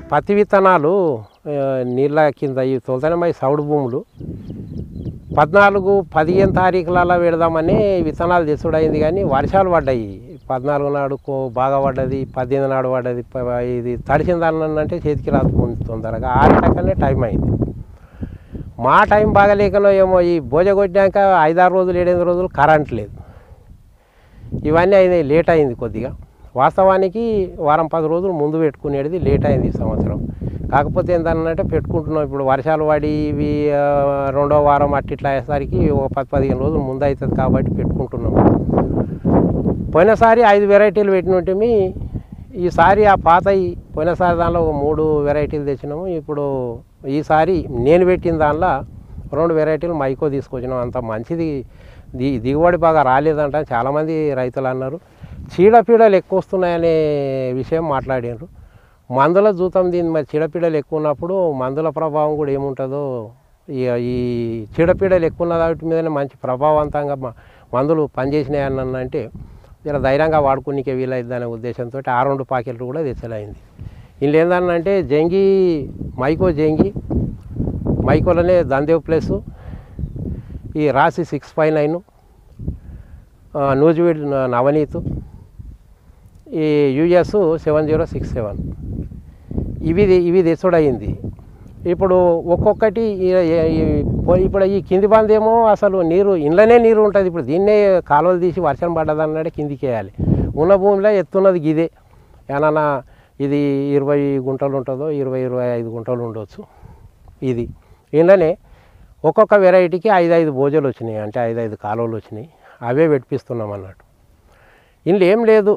పత్తి విత్తనాలు ఆ, నీళ్ళ కింద ఈ తొలతనమై సౌడు భూములు పద్నాలుగు పదిహేను తారీఖులలో పెడదామని విత్తనాలు తెచ్చుడైంది కానీ వర్షాలు పడ్డాయి పద్నాలుగు నాడు కో- బాగా పడ్డది పద్దెనిమిది నాడు పడ్డది ప- ఇది తడిసిన దాన్ని అంటే చేతికి రాదు తొందరగా ఆరటకనే టైం అయింది మా టైం బాగలేకనో ఏమో ఈ భోజ కొట్టినాక ఐదారు రోజులు ఏడెనిమిది రోజులు కరెంట్ లేదు ఇవన్నీ అయినాయి లేట్ అయింది కొద్దిగా వాస్తవానికి వారం పది రోజులు ముందు పెట్టుకునేది లేట్ అయింది ఈ సంవత్సరం కాకపోతే ఏంటంటే పెట్టుకుంటున్నాం ఇప్పుడు వర్షాలు పడి ఇవి ఆ, రెండో వారం అట్టి ఇట్లా అయ్యేసరికి ఒక పది పదిహేను రోజులు ముందు అవుతుంది కాబట్టి పెట్టుకుంటున్నాం పోయినసారి ఐదు వెరైటీలు పెట్టినట్టు ఈసారి ఆ పాతయి పోయినసారి దానిలో ఒక మూడు వెరైటీలు తెచ్చినాము ఇప్పుడు ఈసారి నేను పెట్టిన దానిలో రెండు వెరైటీలు మైకో తీసుకొచ్చినాం అంత మంచిది ది దిగుబడి బాగా రాలేదంట చాలామంది రైతులు అన్నారు చీడపీడలు ఎక్కువ వస్తున్నాయనే విషయం మాట్లాడారు మందుల జూతం దీని మరి చీడపీడలు ఎక్కువ ఉన్నప్పుడు మందుల ప్రభావం కూడా ఏముంటుందో ఈ ఈ చీడపీడలు ఎక్కువ ఉన్న వాటి మీదనే మంచి ప్రభావవంతంగా మ- మందులు పనిచేసినాయి అని అంటే జర ధైర్యంగా వాడుకునికే వీలైద్ది అనే ఉద్దేశంతో ఆ రెండు పాకెట్లు కూడా తెచ్చలైంది ఇందులో ఏంటంటే జంగి మైకో జంగి మైకోలోనే దందేవ్ ప్లస్ ఈ Rasi six five nine Nuziveedu Navaneeth ఈ US seven zero six seven ఇవి ఇవి తెచ్చుడయింది ఇప్పుడు ఒక్కొక్కటి ఈ- ఈ- ఈ- పో- ఇప్పుడు ఈ కింది బందేమో అసలు నీరు ఇండ్లనే నీరు ఉంటుంది ఇప్పుడు దీన్నే కాలువలు తీసి వర్షం పడ్డదన్నాడే కిందికి వేయాలి ఉన్న భూమిలో ఎత్తున్నది గిదే ఏమన్నా ఇది ఇరవై గుంటలు ఉంటుందో ఇరవై ఇరవై ఐదు గుంటలు ఉండొచ్చు ఇది ఇండ్లనే ఒక్కొక్క వెరైటీకి ఐదు ఐదు భోజలు వచ్చినాయి అంటే ఐదు ఐదు కాలువలు వచ్చినాయి అవే పెట్టిస్తున్నాం అన్నట్టు ఇందులో ఏం లేదు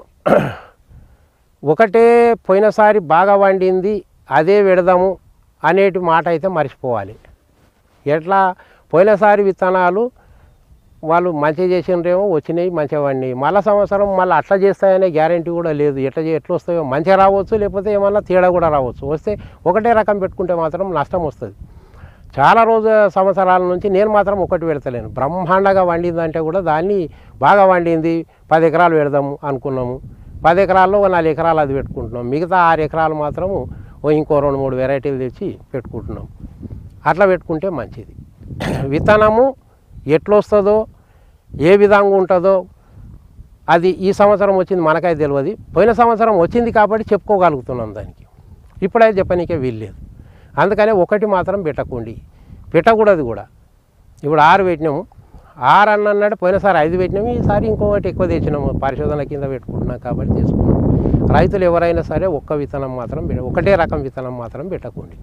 ఒకటే పోయినసారి బాగా వండింది అదే పెడదాము అనేటి మాట అయితే మర్చిపోవాలి ఎట్లా పోయినసారి విత్తనాలు వాళ్ళు మంచిగా చేసినరేమో వచ్చినాయి మంచిగా వండినాయి మళ్ళా సంవత్సరం మళ్ళీ అట్లా చేస్తాయనే గ్యారంటీ కూడా లేదు ఎట్లా చే- ఎట్లా వస్తాయో మంచిగా రావచ్చు లేకపోతే ఏమన్నా తేడా కూడా రావచ్చు వస్తే ఒకటే రకం పెట్టుకుంటే మాత్రం నష్టం వస్తుంది చాలా రోజు సంవత్సరాల నుంచి నేను మాత్రం ఒకటి పెడతలేను బ్రహ్మాండంగా వండిందంటే కూడా దాన్ని బాగా వండింది పది ఎకరాలు పెడదాము అనుకున్నాము పది ఎకరాల్లో ఓ నాలుగు ఎకరాలు అది పెట్టుకుంటున్నాం మిగతా ఆరు ఎకరాలు మాత్రము ఓ ఇంకో రెండు మూడు వెరైటీలు తెచ్చి పెట్టుకుంటున్నాం అట్లా పెట్టుకుంటే మంచిది విత్తనము ఎట్లా వస్తుందో ఏ విధంగా ఉంటుందో అది ఈ సంవత్సరం వచ్చింది మనకైతే తెలియదు పోయిన సంవత్సరం వచ్చింది కాబట్టి చెప్పుకోగలుగుతున్నాం దానికి ఇప్పుడైతే చెప్పనీకే వీల్లేదు అందుకనే ఒకటి మాత్రం పెట్టకండి పెట్టకూడదు కూడా ఇప్పుడు ఆరు పెట్టినాము ఆరు అన్న అన్నాడు పోయినసారి ఐదు పెట్టినాము ఈసారి ఇంకొకటి ఎక్కువ తెచ్చినాము పరిశోధన కింద పెట్టుకుంటున్నాం కాబట్టి చేసుకున్నాం రైతులు ఎవరైనా సరే ఒక్క విత్తనం మాత్రం పెట్ట- ఒకటే రకం విత్తనం మాత్రం పెట్టకండి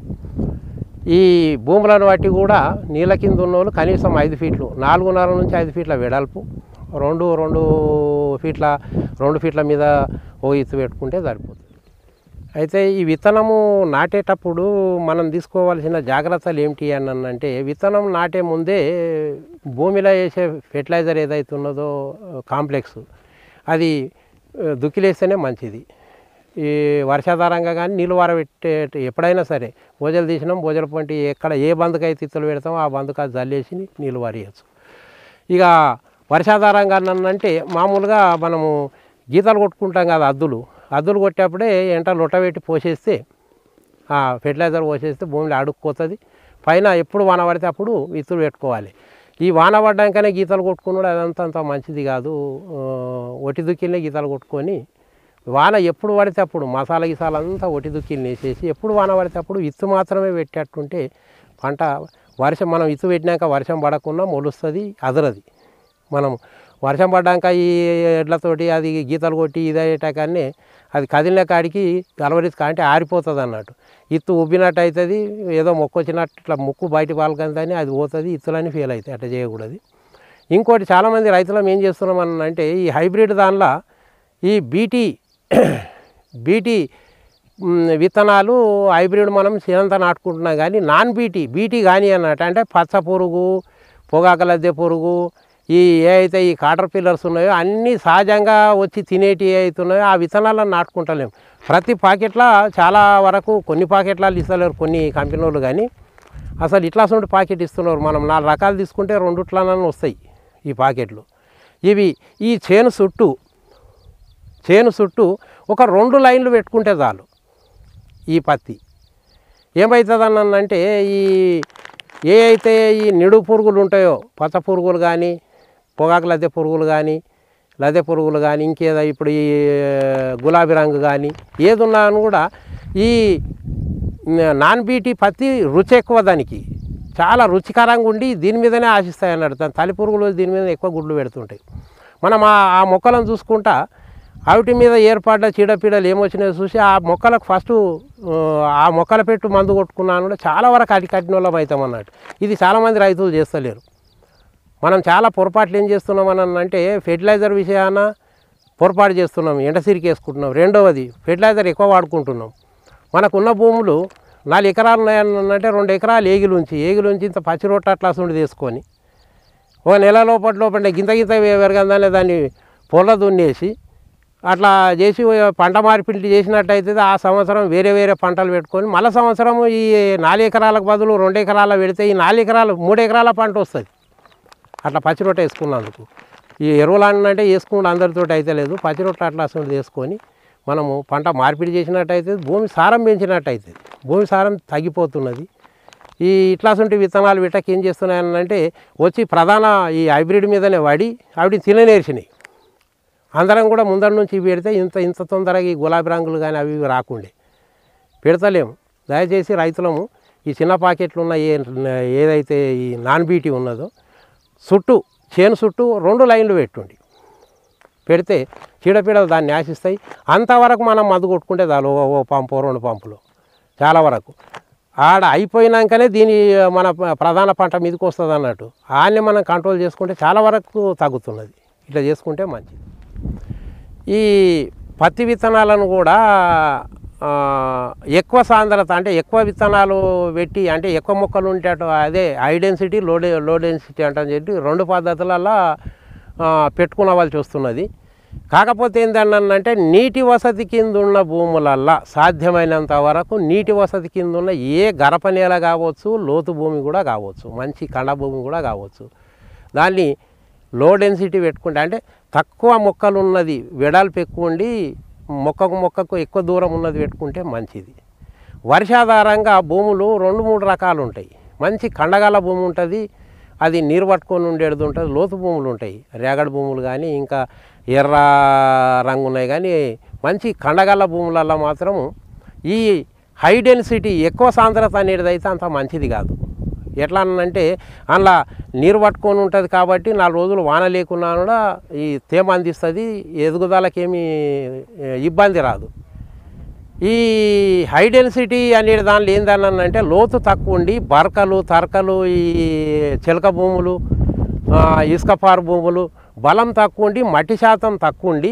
ఈ భూములను బట్టి కూడా నీళ్ళ కింద ఉన్న వాళ్ళు కనీసం ఐదు ఫీట్లు నాలుగున్నర నుంచి ఐదు ఫీట్ల వెడల్పు రెండు రెండు ఫీట్ల రెండు ఫీట్ల మీద ఓ ఎత్తు పెట్టుకుంటే సరిపోతుంది అయితే ఈ విత్తనము నాటేటప్పుడు మనం తీసుకోవాల్సిన జాగ్రత్తలు ఏమిటి అని అంటే విత్తనం నాటే ముందే భూమిలో వేసే ఫెర్టిలైజర్ ఏదైతే ఉన్నదో కాంప్లెక్స్ అది ఆ, దుక్కిలేస్తేనే మంచిది ఈ వర్షాధారంగా కానీ నీళ్ళు వారబెట్టే ఎప్పుడైనా సరే భోజలు తీసినాం భోజల పంటి ఎక్కడ ఏ బందుకు అయితే ఇత్తులు పెడతామో ఆ బందుకు అది జల్లేసి నీళ్ళు వారియచ్చు ఇక వర్షాధారంగా అంటే మామూలుగా మనము గీతలు కొట్టుకుంటాం కదా అద్దులు అద్దులు కొట్టేప్పుడే ఎంట లొట్టబెట్టి పోసేస్తే ఆ ఫెర్టిలైజర్ పోసేస్తే భూమిలో అడుక్కుపోతుంది పైన ఎప్పుడు వాన పడితే అప్పుడు విత్తులు పెట్టుకోవాలి ఈ వాన పడ్డాకనే గీతలు కొట్టుకున్నాడు అదంతా అంత మంచిది కాదు ఆ, ఒటి దుక్కిలనే గీతలు కొట్టుకొని వాన ఎప్పుడు పడితే అప్పుడు మసాలా గిసాలు అంతా ఒటి దుక్కిలు వేసేసి ఎప్పుడు వాన పడితే అప్పుడు విత్తు మాత్రమే పెట్టేట్టుంటే పంట వర్షం మనం విత్తు పెట్టినాక వర్షం పడకుండా మొలుస్తుంది అదరది మనం వర్షం పడ్డాక ఈ ఎడ్లతోటి అది గీతలు కొట్టి ఇది అయ్యేటాకనే అది కదిలిన కాడికి గలవరిస్క అంటే ఆరిపోతుంది అన్నట్టు ఇత్తు ఉబ్బినట్టు అవుతుంది ఏదో మొక్క వచ్చినట్టు ఇట్లా ముక్కు బయట పాలకందని అది పోతుంది ఇత్తులని ఫెయిల్ అవుతాయి అట్లా చేయకూడదు ఇంకోటి చాలామంది రైతులం ఏం చేస్తున్నాం అని అంటే ఈ హైబ్రిడ్ దానిలో ఈ బీటీ బీటీ మ్, విత్తనాలు హైబ్రిడ్ మనం సీనంతా నాటుకుంటున్నాం కానీ నాన్ బీటీ బీటీ కానీ అన్నట్టు అంటే పచ్చ పురుగు పొగాకు లద్దె పురుగు ఈ ఏ అయితే ఈ కాటర్ పిల్లర్స్ ఉన్నాయో అన్నీ సహజంగా వచ్చి తినేటి ఏ అవుతున్నాయో ఆ విత్తనాలను నాటుకుంటలేము ప్రతి పాకెట్లో చాలా వరకు కొన్ని పాకెట్లలో ఇస్తలేరు కొన్ని కంపెనీ వాళ్ళు కానీ అసలు ఇట్లా అసలు పాకెట్ ఇస్తున్నారు మనం నాలుగు రకాలు తీసుకుంటే రెండుట్లనన్నా వస్తాయి ఈ పాకెట్లు ఇవి ఈ చేను చుట్టూ చేను చుట్టూ ఒక రెండు లైన్లు పెట్టుకుంటే చాలు ఈ పత్తి ఏమవుతుంది అంటే ఈ ఏ అయితే ఈ నిడు పురుగులు ఉంటాయో పచ్చ పురుగులు కానీ పొగాకు లద్దె పురుగులు కానీ లద్దె పురుగులు కానీ ఇంకేదో ఇప్పుడు ఈ గులాబీ రంగు కానీ ఏది ఉన్నా అని కూడా ఈ నాన్ బీటీ పత్తి రుచి ఎక్కువ దానికి చాలా రుచికరంగా ఉండి దీని మీదనే ఆశిస్తాయి అన్నాడు దాని తల్లి పురుగులు దీని మీద ఎక్కువ గుడ్లు పెడుతుంటాయి మనం ఆ ఆ మొక్కలను చూసుకుంటా వాటి మీద ఏర్పడ్డ చీడపీడలు ఏమొచ్చినాయో చూసి ఆ మొక్కలకు ఫస్ట్ ఆ మొక్కల పెట్టు మందు కొట్టుకున్నాను కూడా చాలా వరకు అడి కట్టిన వాళ్ళం అవుతాం అన్నట్టు ఇది చాలామంది రైతులు చేస్తలేరు మనం చాలా పొరపాట్లు ఏం చేస్తున్నాం అని అంటే ఫెర్టిలైజర్ విషయాన పొరపాటు చేస్తున్నాం ఎండసిరికి వేసుకుంటున్నాం రెండవది ఫెర్టిలైజర్ ఎక్కువ వాడుకుంటున్నాం మనకున్న భూములు నాలుగు ఎకరాలు ఉన్నాయనంటే రెండు ఎకరాలు ఏగిలు ఉంచి ఏగిలు ఉంచి ఇంత పచ్చి రొట్ట అట్లా ఉండి తీసుకొని ఒక నెల లోపల లోపల గింత గింత పెరగందానే దాన్ని పొల దున్నేసి అట్లా చేసి పంట మార్పిడి చేసినట్టయితే ఆ సంవత్సరం వేరే వేరే పంటలు పెట్టుకొని మళ్ళీ సంవత్సరం ఈ నాలుగు ఎకరాలకు బదులు రెండు ఎకరాల పెడితే ఈ నాలుగు ఎకరాలు మూడు ఎకరాల పంట వస్తుంది అట్లా పచ్చి రొట్టె వేసుకున్నందుకు ఈ ఎరువులు అంటే వేసుకుంటే అందరితో అయితే లేదు పచ్చి రొట్టె అట్లా అసలు వేసుకొని మనము పంట మార్పిడి చేసినట్టయితే భూమి సారం పెంచినట్టయితే భూమి సారం తగ్గిపోతున్నది ఈ ఇట్లాంటి విత్తనాలు వీటకి ఏం చేస్తున్నాయనంటే వచ్చి ప్రధాన ఈ హైబ్రిడ్ మీదనే వాడి ఆవిడ తిననేర్చినాయి అందరం కూడా ముందర నుంచి పెడితే ఇంత ఇంత తొందరగా ఈ గులాబీ రంగులు కానీ అవి ఇవి రాకుండే పెడతలేము దయచేసి రైతులము ఈ చిన్న పాకెట్లు ఉన్న ఏ ఏదైతే ఈ నాన్ బీటీ ఉన్నదో చుట్టూ చేను చుట్టూ రెండు లైన్లు పెట్టుండి పెడితే చీడపీడలు దాన్ని ఆశిస్తాయి అంతవరకు మనం మద్దు కొట్టుకుంటే చాలు ఓ- ఓ పంపు రెండు పంపులు చాలా వరకు ఆడ అయిపోయినాకనే దీని మన ప- ప్రధాన పంట మీదకి వస్తుంది అన్నట్టు ఆన్ని మనం కంట్రోల్ చేసుకుంటే చాలా వరకు తగ్గుతున్నది ఇట్లా చేసుకుంటే మంచిది ఈ పత్తి విత్తనాలను కూడా ఆ, ఎక్కువ సాంద్రత అంటే ఎక్కువ విత్తనాలు పెట్టి అంటే ఎక్కువ మొక్కలు ఉండేట అదే హై డెన్సిటీ లో డె లో డెన్సిటీ అంటని చెప్పి రెండు పద్ధతులలో ఆ, పెట్టుకునవలసి వస్తున్నది కాకపోతే ఏంటంటే నీటి వసతి కింద ఉన్న భూములల్లా సాధ్యమైనంత వరకు నీటి వసతి కింద ఉన్న ఏ గరప నేల కావచ్చు లోతు భూమి కూడా కావచ్చు మంచి కండ భూమి కూడా కావచ్చు దాన్ని లో డెన్సిటీ పెట్టుకుంటే అంటే తక్కువ మొక్కలు ఉన్నది వెడల్పు ఎక్కువ ఉండి మొక్కకు మొక్కకు ఎక్కువ దూరం ఉన్నది పెట్టుకుంటే మంచిది వర్షాధారంగా భూములు రెండు మూడు రకాలు ఉంటాయి మంచి కండగల భూమి ఉంటుంది అది నీరు పట్టుకొని ఉండేది ఉంటుంది లోతు భూములు ఉంటాయి రేగడి భూములు కానీ ఇంకా ఎర్ర రంగు ఉన్నాయి కానీ మంచి కండగల భూములలో మాత్రం ఈ హై డెన్సిటీ ఎక్కువ సాంద్రత అనేది అయితే అంత మంచిది కాదు ఎట్లా అంటే అందులో నీరు పట్టుకొని ఉంటుంది కాబట్టి నాలుగు రోజులు వాన లేకున్నా కూడా ఈ తేమ అందిస్తుంది ఎదుగుదలకేమీ ఏ, ఇబ్బంది రాదు ఈ హై డెన్సిటీ అనే దానిలో ఏందని అంటే లోతు తక్కువ ఉండి బరకలు తరకలు ఈ చిలక భూములు ఆ, ఇసుకపారు భూములు బలం తక్కువ ఉండి మట్టి శాతం తక్కువ ఉండి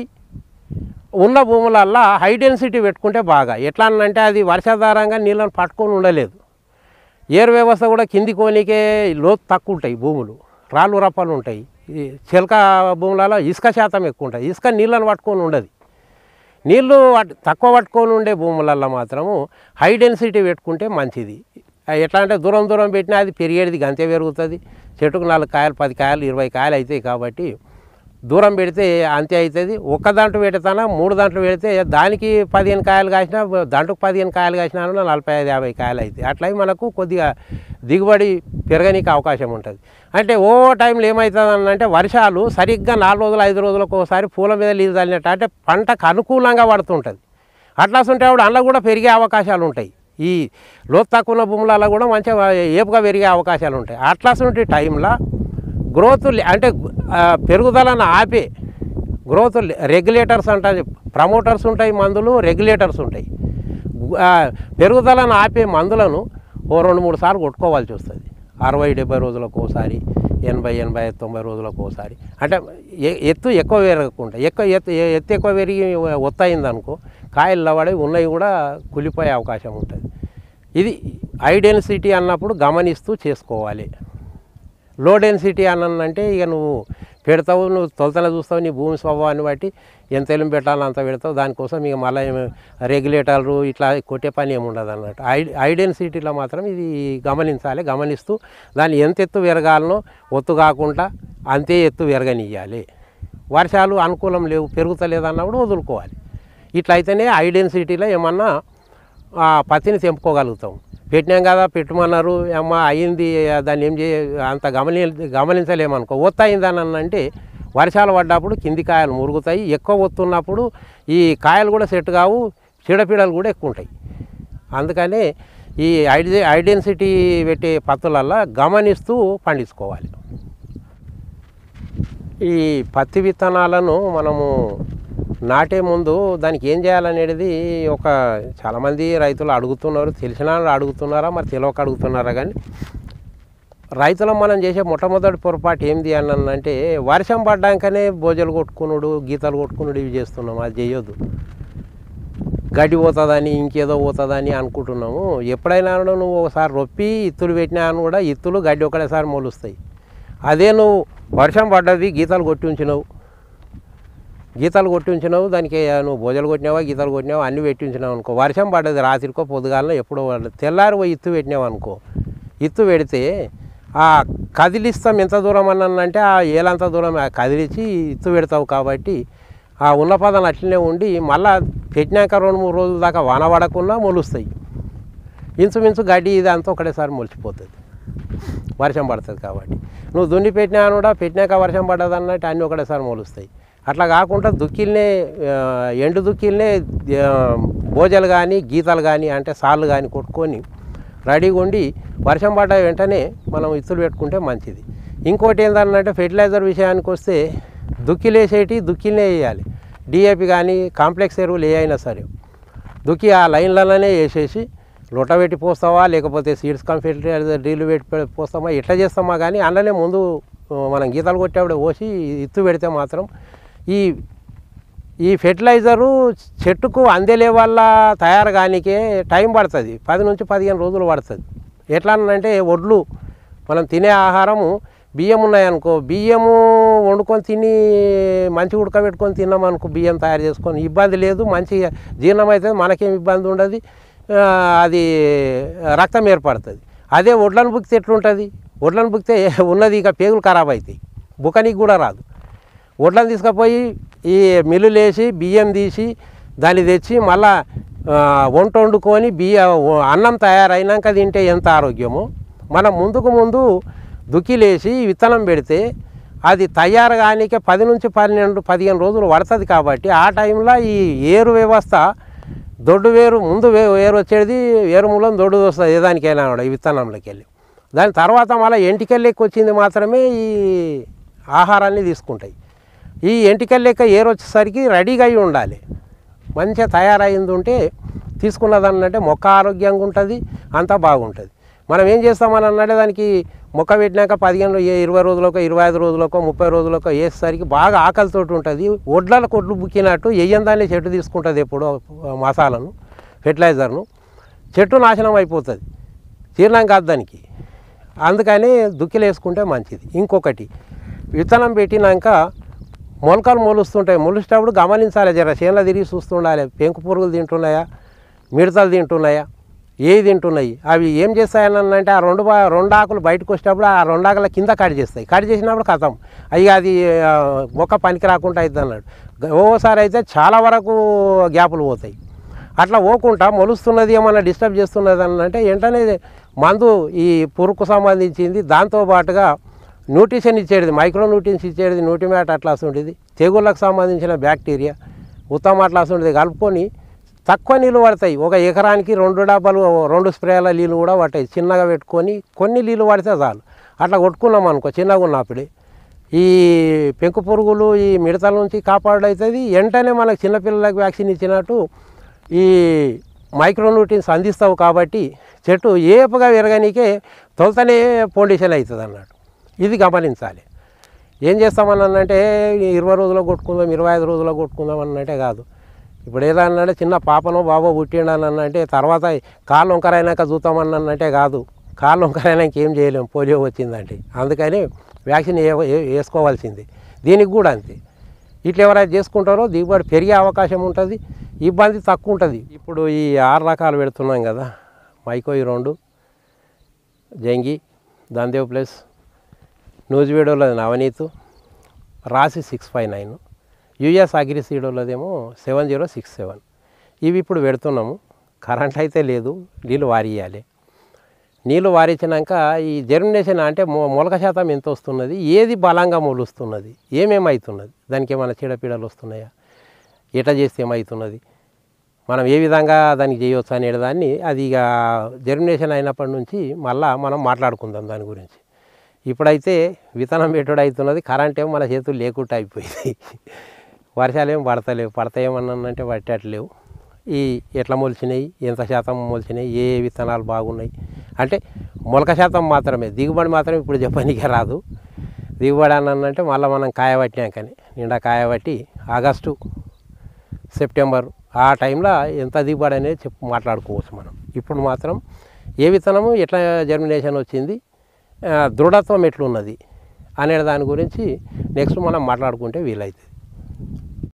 ఉన్న భూములల్లా హై డెన్సిటీ పెట్టుకుంటే బాగా ఎట్లా అంటే అది వర్షాధారంగా నీళ్ళని పట్టుకొని ఉండలేదు ఏరు వ్యవస్థ కూడా కింది కోనికే లోతు తక్కువ ఉంటాయి భూములు రాళ్ళు రప్పలు ఉంటాయి ఈ చిలక భూములలో ఇసుక శాతం ఎక్కువ ఉంటుంది ఇసుక నీళ్ళని పట్టుకొని ఉండదు నీళ్ళు అట్- తక్కువ పట్టుకొని ఉండే భూములలో మాత్రము హై డెన్సిటీ పెట్టుకుంటే మంచిది ఆ ఎట్లా అంటే దూరం దూరం పెట్టినా అది పెరిగేది గంతే పెరుగుతుంది చెట్టుకు నాలుగు కాయలు పది కాయలు ఇరవై కాయలు అవుతాయి కాబట్టి దూరం పెడితే అంతే అవుతుంది ఒక్క దాంట్లో పెడతానా మూడు దాంట్లో పెడితే దానికి పదిహేను కాయలు కాసినా దాంట్లోకి పదిహేను కాయలు కాసినా కూడా నలభై ఐదు యాభై కాయలు అవుతాయి అట్లా మనకు కొద్దిగా దిగుబడి పెరగనీకి అవకాశం ఉంటుంది అంటే ఓ టైంలో ఏమవుతుంది అంటే వర్షాలు సరిగ్గా నాలుగు రోజులు ఐదు రోజులకు ఒకసారి పూల మీద నీళ్ళు చల్లినట్టు అంటే పంటకు అనుకూలంగా పడుతుంటుంది అట్లా ఉంటే అప్పుడు అందులో కూడా పెరిగే అవకాశాలు ఉంటాయి ఈ లోతు తక్కువ ఉన్న భూములలో కూడా మంచిగా ఏపుగా పెరిగే అవకాశాలు ఉంటాయి అట్లాంటి టైంలో గ్రోత్ లే- అంటే ఆ, పెరుగుదలను ఆపే గ్రోత్ రెగ్యులేటర్స్ అంటే ప్రమోటర్స్ ఉంటాయి మందులు రెగ్యులేటర్స్ ఉంటాయి ఆ, పెరుగుదలను ఆపే మందులను ఓ రెండు మూడు సార్లు కొట్టుకోవాల్సి వస్తుంది అరవై డెబ్బై రోజులకు ఒకసారి ఎనభై ఎనభై ఐదు తొంభై రోజులకు ఒకసారి అంటే ఎ- ఎత్తు ఎక్కువ పెరగకుండా ఎక్కువ ఎత్తు ఎ- ఎత్తు ఎక్కువ పెరిగి ఒత్తయింది అనుకో కాయలు లవడి ఉన్నవి కూడా కులిపోయే అవకాశం ఉంటుంది ఇది హై డెన్సిటీ అన్నప్పుడు గమనిస్తూ చేసుకోవాలి లో డెన్సిటీ అనంటే ఇక నువ్వు పెడతావు నువ్వు తొలతల చూస్తావు నీ భూమి స్వభావాన్ని బట్టి ఎంత ఎలుం పెట్టాలో అంత పెడతావు దానికోసం ఇక మళ్ళీ రెగ్యులేటర్లు ఇట్లా కొట్టే పని ఏమి ఉండదు అన్నట్టు ఐ హై డెన్సిటీలో మాత్రం ఇది గమనించాలి గమనిస్తూ దాన్ని ఎంత ఎత్తు పెరగాలనో ఒత్తు కాకుండా అంతే ఎత్తు పెరగనియ్యాలి వర్షాలు అనుకూలం లేవు పెరుగుతలేదు అన్నప్పుడు వదులుకోవాలి ఇట్లయితేనే హై డెన్సిటీలో ఏమన్నా ఆ, పత్తిని తెంపుకోగలుగుతాం పెట్టినాం కదా పెట్టమన్నారు అమ్మ అయింది దాన్ని ఏం చేయ అంత గమని గమనించలేమనుకో ఒత్త అయిందని అని అంటే వర్షాలు పడ్డప్పుడు కింది కాయలు మురుగుతాయి ఎక్కువ ఒత్తున్నప్పుడు ఈ కాయలు కూడా సెట్ కావు చీడపీడలు కూడా ఎక్కువ ఉంటాయి అందుకనే ఈ ఐడి ఐడెన్సిటీ పెట్టే పత్తులల్లో గమనిస్తూ పండించుకోవాలి ఈ పత్తి విత్తనాలను మనము నాటే ముందు దానికి ఏం చేయాలనేది ఒక చాలామంది రైతులు అడుగుతున్నారు తెలిసిన వాళ్ళు అడుగుతున్నారా మరి తెలియక అడుగుతున్నారా కానీ రైతులు మనం చేసే మొట్టమొదటి పొరపాటు ఏంది అని అంటే వర్షం పడ్డాకనే బోజలు కొట్టుకునుడు గీతలు కొట్టుకునుడు ఇవి చేస్తున్నాం అది చేయొద్దు గడ్డి పోతుందని ఇంకేదో పోతుందని అనుకుంటున్నాము ఎప్పుడైనా కూడా నువ్వు ఒకసారి రొప్పి ఇత్తులు పెట్టినా అని కూడా ఇత్తులు గడ్డి ఒకటేసారి మొలుస్తాయి అదే నువ్వు వర్షం పడ్డది గీతలు కొట్టి ఉంచినావు గీతలు కొట్టి ఉంచినావు దానికి నువ్వు భోజలు కొట్టినావా గీతలు కొట్టినావా అన్నీ పెట్టి ఉంచినావు అనుకో వర్షం పడ్డది రాత్రికో పొద్దుగాలనో ఎప్పుడో పడ్డది. తెల్లారి పోయి ఇత్తు పెట్టినావు అనుకో ఇత్తు పెడితే ఆ కదిలిస్తాం ఎంత దూరం అన్నంటే ఆ ఏలంత దూరం ఆ కదిలించి ఇత్తు పెడతావు కాబట్టి ఆ ఉన్న పదం అట్లనే ఉండి మళ్ళా పెట్టినాక రెండు మూడు రోజుల దాకా వాన పడకుండా మొలుస్తాయి ఇంచుమించు గడ్డి ఇదంతా ఒకటేసారి మొలిచిపోతుంది వర్షం పడుతుంది కాబట్టి నువ్వు దున్ని పెట్టినా కూడా పెట్టినాక వర్షం పడ్డది అన్నట్టు అన్నీ ఒకటేసారి మొలుస్తాయి అట్లా కాకుండా దుక్కిల్నే ఆ, ఎండు దుక్కిల్నే ఆ, బోజలు కానీ గీతలు కానీ అంటే సార్లు కానీ కొట్టుకొని రెడీగా ఉండి వర్షం పడ్డ వెంటనే మనం ఇత్తులు పెట్టుకుంటే మంచిది ఇంకోటి ఏంటంటే ఫెర్టిలైజర్ విషయానికి వస్తే దుక్కిలేసేటి దుక్కిలనే వేయాలి డిఏపి కానీ కాంప్లెక్స్ ఎరువులు ఏ అయినా సరే దుక్కి ఆ లైన్లలోనే వేసేసి లొట్ట పెట్టి పోస్తావా లేకపోతే సీడ్స్ కంఫర్ట్ డ్రిల్ పెట్టి పె- పోస్తామా ఎట్లా చేస్తామా కానీ అందులోనే ముందు ఆ, మనం గీతలు కొట్టేప్పుడు పోసి ఇత్తు పెడితే మాత్రం ఈ ఈ ఫెర్టిలైజరు చెట్టుకు అందేలే వల్ల తయారు కానికే టైం పడుతుంది పది నుంచి పదిహేను రోజులు పడుతుంది ఎట్లా అంటే ఒడ్లు మనం తినే ఆహారము బియ్యం ఉన్నాయనుకో బియ్యము వండుకొని తిని మంచి ఉడకబెట్టుకొని తిన్నామనుకో బియ్యం తయారు చేసుకొని ఇబ్బంది లేదు మంచి జీర్ణం అవుతుంది మనకేం ఇబ్బంది ఉండదు ఆ, అది రక్తం ఏర్పడుతుంది అదే ఒడ్లను బుక్కితే ఎట్లుంటుంది ఒడ్లను బుక్కితే ఉన్నది ఇక పేగులు ఖరాబ్ అవుతాయి బుకనికి కూడా రాదు వడ్లను తీసుకుపోయి ఈ మిల్లులు వేసి బియ్యం తీసి దాన్ని తెచ్చి మళ్ళా ఆ, వంట వండుకొని బియ్య అన్నం తయారైనాక తింటే ఎంత ఆరోగ్యమో మనం ముందుకు ముందు దుక్కిలేసి విత్తనం పెడితే అది తయారు కానికే పది నుంచి పన్నెండు పదిహేను రోజులు పడుతుంది కాబట్టి ఆ టైంలో ఈ ఏరు వ్యవస్థ దొడ్డు వేరు ముందు వే వేరు వచ్చేది వేరు మూలం దొడ్డు వస్తుంది ఏ దానికైనా కూడా ఈ విత్తనంలోకి వెళ్ళి దాని తర్వాత మళ్ళీ ఎంటికెళ్ళకి వచ్చింది మాత్రమే ఈ ఆహారాన్ని తీసుకుంటాయి ఈ ఎంటికల లెక్క ఏరు వచ్చేసరికి రెడీగా అయి ఉండాలి మంచిగా తయారైంది ఉంటే తీసుకున్నదన్నంటే మొక్క ఆరోగ్యంగా ఉంటుంది అంతా బాగుంటుంది మనం ఏం చేస్తామని అన్నట్టే దానికి మొక్క పెట్టినాక పదిహేను ఏ- ఇరవై రోజులకో ఇరవై ఐదు రోజులకో ముప్పై రోజులకో వేసేసరికి బాగా ఆకలితోటి ఉంటుంది ఒడ్లకు ఒడ్లు బుక్కినట్టు దాన్ని చెట్టు తీసుకుంటుంది ఎప్పుడో మసాలను ఫెర్టిలైజర్ను చెట్టు నాశనం అయిపోతుంది జీర్ణం కాదు దానికి అందుకని దుక్కిలు వేసుకుంటే మంచిది ఇంకొకటి విత్తనం పెట్టినాక మొలకలు మొలుస్తుంటాయి మొలిసేటప్పుడు గమనించాలి జర చేనులో తిరిగి చూస్తుండాలి పెంకు పురుగులు తింటున్నాయా మిడతలు తింటున్నాయా ఏవి తింటున్నాయి అవి ఏం చేస్తాయని అంటే ఆ రెండు బా- రెండు ఆకులు బయటకు వచ్చేటప్పుడు ఆ రెండు ఆకుల కింద కట్ చేస్తాయి కట్ చేసినప్పుడు కథం అయ్యి అది ఆ, మొక్క పనికి రాకుండా అవుతుంది అన్నాడు ఓసారి అయితే చాలా వరకు గ్యాపులు పోతాయి అట్లా పోకుండా మొలుస్తున్నది ఏమన్నా డిస్టర్బ్ చేస్తున్నది అని అంటే వెంటనే మందు ఈ పురుకు సంబంధించింది దాంతో పాటుగా న్యూట్రిషన్ ఇచ్చేది మైక్రో న్యూట్రియన్స్ ఇచ్చేది న్యూట్రిమ్యాట్ అట్లాస్ ఉంటుంది తెగుళ్ళకు సంబంధించిన బ్యాక్టీరియా ఉత్తమ అట్లాస్ ఉంటుంది కలుపుకొని తక్కువ నీళ్ళు పడతాయి ఒక ఎకరానికి రెండు డబ్బాలు రెండు స్ప్రేల నీళ్ళు కూడా పడతాయి చిన్నగా పెట్టుకొని కొన్ని నీళ్ళు పడితే చాలు అట్లా కొట్టుకున్నాం అనుకో చిన్నగా ఉన్నప్పుడే ఈ పెంకు పురుగులు ఈ మిడతల నుంచి కాపాడవుతుంది వెంటనే మనకు చిన్నపిల్లలకు వ్యాక్సిన్ ఇచ్చినట్టు ఈ మైక్రోన్యూట్రియన్స్ అందిస్తావు కాబట్టి చెట్టు ఏపుగా విరగనీకే తొలతనే పొండిషన్ అవుతుంది అన్నట్టు ఇది గమనించాలి ఏం చేస్తామని అంటే ఇరవై రోజుల్లో కొట్టుకుందాం ఇరవై ఐదు రోజుల్లో కొట్టుకుందాం అన్నట్టే కాదు ఇప్పుడు ఏదన్నా చిన్న పాపనో బాబో పుట్టిండని అంటే తర్వాత కాళ్ళు వంకరైనాక చూద్దామన్నంటే కాదు కాళ్ళు వంకరైనాక ఏం చేయలేము పోలియో వచ్చిందంటే అందుకని వ్యాక్సిన్ ఏ- ఏ- వేసుకోవాల్సింది దీనికి కూడా అంతే ఇట్లా ఎవరైతే చేసుకుంటారో దిగుబడి పెరిగే అవకాశం ఉంటుంది ఇబ్బంది తక్కువ ఉంటుంది ఇప్పుడు ఈ ఆరు రకాలు పెడుతున్నాం కదా మైకో ఈ రెండు జంగి దందేవ్ ప్లస్ నూజివీడోలో Navaneeth Rasi six five nine US అగ్రిసీడోలదేమో సెవెన్ జీరో సిక్స్ సెవెన్ ఇవి ఇప్పుడు పెడుతున్నాము కరెంట్ అయితే లేదు నీళ్ళు వారియాలి నీళ్ళు వారించినాక ఈ జర్మినేషన్ అంటే మొ- మొలక శాతం ఎంత వస్తున్నది ఏది బలంగా మొలుస్తున్నది ఏమేమవుతున్నది దానికి ఏమైనా చీడపీడలు వస్తున్నాయా ఎట్లా చేస్తే ఏమవుతున్నది మనం ఏ విధంగా దానికి చేయవచ్చు అనే దాన్ని అది ఇక జర్మినేషన్ అయినప్పటి నుంచి మళ్ళా మనం మాట్లాడుకుందాం దాని గురించి ఇప్పుడైతే విత్తనం పెట్టుడు అవుతున్నది కరెంట్ ఏమో మన చేతులు లేకుండా అయిపోయింది వర్షాలు ఏం పడతలేవు పడతాయేమన్నంటే పట్టేట్లేవు ఈ ఎట్లా మొలిచినాయి ఎంత శాతం మొలిచినాయి ఏ ఏ విత్తనాలు బాగున్నాయి అంటే మొలక శాతం మాత్రమే దిగుబడి మాత్రం ఇప్పుడు చెప్పనీకే రాదు దిగుబడి అనంటే మళ్ళీ మనం కాయబట్టినాకని నిండా కాయబట్టి ఆగస్టు సెప్టెంబర్ ఆ టైంలో ఎంత దిగుబడి అనేది చెప్పు మాట్లాడుకోవచ్చు మనం ఇప్పుడు మాత్రం ఏ విత్తనము ఎట్లా జర్మినేషన్ వచ్చింది ఆ, దృఢత్వం ఎట్లున్నది అనే దాని గురించి నెక్స్ట్ మనం మాట్లాడుకుంటే వీలవుతుంది